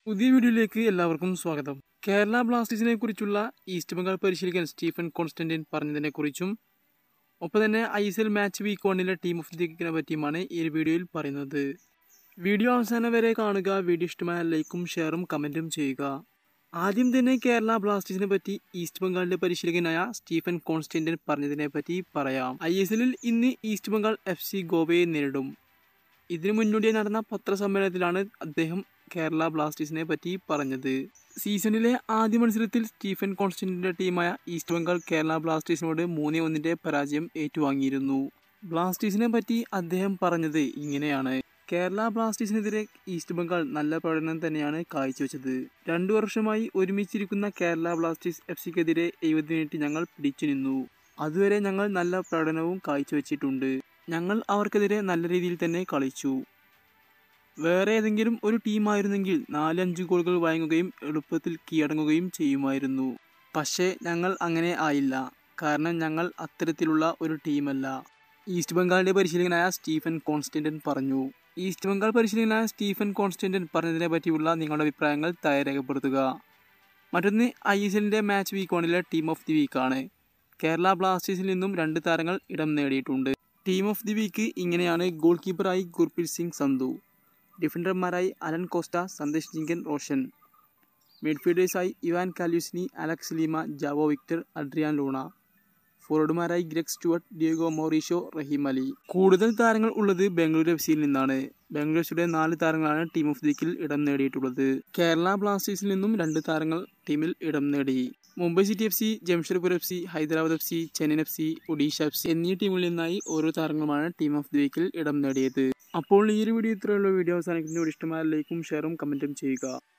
പുതിയ വീഡിയോയിലേക്ക് എല്ലാവർക്കും സ്വാഗതം കേരള ബ്ലാസ്റ്റേഴ്സിനെ കുറിച്ചുള്ള ഈസ്റ്റ് ബംഗാൾ പരിശീലകൻ സ്റ്റീഫൻ കോൺസ്റ്റന്റിൻ പറഞ്ഞതിനെക്കുറിച്ചും ഒപ്പം തന്നെ I S L match week വണ്ണിലെ ടീം ഓഫ് ദി വീക്കിനെ പറ്റിയുമാണ് ഈ ഒരു വീഡിയോയിൽ പറയുന്നത് വീഡിയോ അവസാനം വരെ കാണുക വീഡിയോ ഇഷ്ടമായ ലൈക്കും ഷെയറും കമൻറ്റും ചെയ്യുക ആദ്യം തന്നെ കേരള ബ്ലാസ്റ്റേഴ്സിനെ പറ്റി ഈസ്റ്റ് ബംഗാളിന്റെ പരിശീലകനായ സ്റ്റീഫൻ കോൺസ്റ്റന്റിൻ പറഞ്ഞതിനെ പറ്റി പറയാം ഐ എസ് എല്ലിൽ ഇന്ന് ഈസ്റ്റ് ബംഗാൾ എഫ് സി ഗോവയെ നേരിടും ഇതിനു മുന്നോടിയായി നടന്ന പത്രസമ്മേളനത്തിലാണ് അദ്ദേഹം കേരള ബ്ലാസ്റ്റേഴ്സിനെ പറ്റി പറഞ്ഞത് സീസണിലെ ആദ്യ മത്സരത്തിൽ സ്റ്റീഫൻ കോൺസ്റ്റന്റിന്റെ ടീമായ ഈസ്റ്റ് ബംഗാൾ കേരള ബ്ലാസ്റ്റേഴ്സിനോട് മൂന്ന് ഒന്നിന്റെ പരാജയം ഏറ്റുവാങ്ങിയിരുന്നു ബ്ലാസ്റ്റേഴ്സിനെ പറ്റി അദ്ദേഹം പറഞ്ഞത് ഇങ്ങനെയാണ് കേരള ബ്ലാസ്റ്റേഴ്സിനെതിരെ ഈസ്റ്റ് ബംഗാൾ നല്ല പ്രകടനം തന്നെയാണ് കാഴ്ചവെച്ചത് രണ്ടു വർഷമായി ഒരുമിച്ചിരിക്കുന്ന കേരള ബ്ലാസ്റ്റേഴ്സ് എഫ് സിക്കെതിരെ എഴുപത് മിനിറ്റ് ഞങ്ങൾ പിടിച്ചു നിന്നു അതുവരെ ഞങ്ങൾ നല്ല പ്രകടനവും കാഴ്ചവെച്ചിട്ടുണ്ട് ഞങ്ങൾ അവർക്കെതിരെ നല്ല രീതിയിൽ തന്നെ കളിച്ചു വേറെ ഏതെങ്കിലും ഒരു ടീമായിരുന്നെങ്കിൽ നാലഞ്ച് ഗോളുകൾ വഴങ്ങുകയും എളുപ്പത്തിൽ കീഴടങ്ങുകയും ചെയ്യുമായിരുന്നു പക്ഷേ ഞങ്ങൾ അങ്ങനെ ആയില്ല കാരണം ഞങ്ങൾ അത്തരത്തിലുള്ള ഒരു ടീമല്ല ഈസ്റ്റ് ബംഗാളിന്റെ പരിശീലകനായ സ്റ്റീഫൻ കോൺസ്റ്റന്റൻ പറഞ്ഞു ഈസ്റ്റ് ബംഗാൾ പരിശീലകനായ സ്റ്റീഫൻ കോൺസ്റ്റന്റൻ പറഞ്ഞതിനെ പറ്റിയുള്ള നിങ്ങളുടെ അഭിപ്രായങ്ങൾ താഴെ രേഖപ്പെടുത്തുക മറ്റൊന്ന് ഐ എസ് എല്ലിൻ്റെ മാച്ച് വീക്ക് വണ്ണിലെ ടീം ഓഫ് ദി വീക്കാണ് കേരള ബ്ലാസ്റ്റേഴ്സിൽ നിന്നും രണ്ട് താരങ്ങൾ ഇടം നേടിയിട്ടുണ്ട് ടീം ഓഫ് ദി വീക്ക് ഇങ്ങനെയാണ് ഗോൾ കീപ്പറായി ഗുർപ്രീത് സിംഗ് സന്ധു ഡിഫൻഡർമാരായി അലൻ കോസ്റ്റ സന്ദേശ് ജിങ്കൻ റോഷൻ മിഡ്ഫീൽഡേഴ്സായി Ivan Kalyuzhnyi Alex Lima Jao Victor Adrian Luna ഫോർവേഡുമാരായി Greg Stewart Diego Mauricio Rahim Ali കൂടുതൽ താരങ്ങൾ ഉള്ളത് ബാംഗ്ലൂർ എഫ് സിയിൽ നിന്നാണ് ബാംഗ്ലൂർ എഫ് സിയുടെ നാല് താരങ്ങളാണ് ടീം ഓഫ് ദിക്കിൽ ഇടം നേടിയിട്ടുള്ളത് കേരള ബ്ലാസ്റ്റേഴ്സിൽ നിന്നും രണ്ട് താരങ്ങൾ ടീമിൽ ഇടം നേടി Mumbai City F C Jamshedpur F C Hyderabad F C Chennaiyin F C Odisha F C എന്നീ ടീമുകളിൽ നിന്നായി ഓരോ താരങ്ങളുമാണ് ടീം ഓഫ് ദി വീക്കിൽ ഇടം നേടിയത് അപ്പോൾ ഈ ഒരു വീഡിയോ ഇത്രയുള്ള വീഡിയോ അവസാനിക്കുന്ന ഇഷ്ടമായ ലൈക്കും ഷെയറും കമൻറ്റും ചെയ്യുക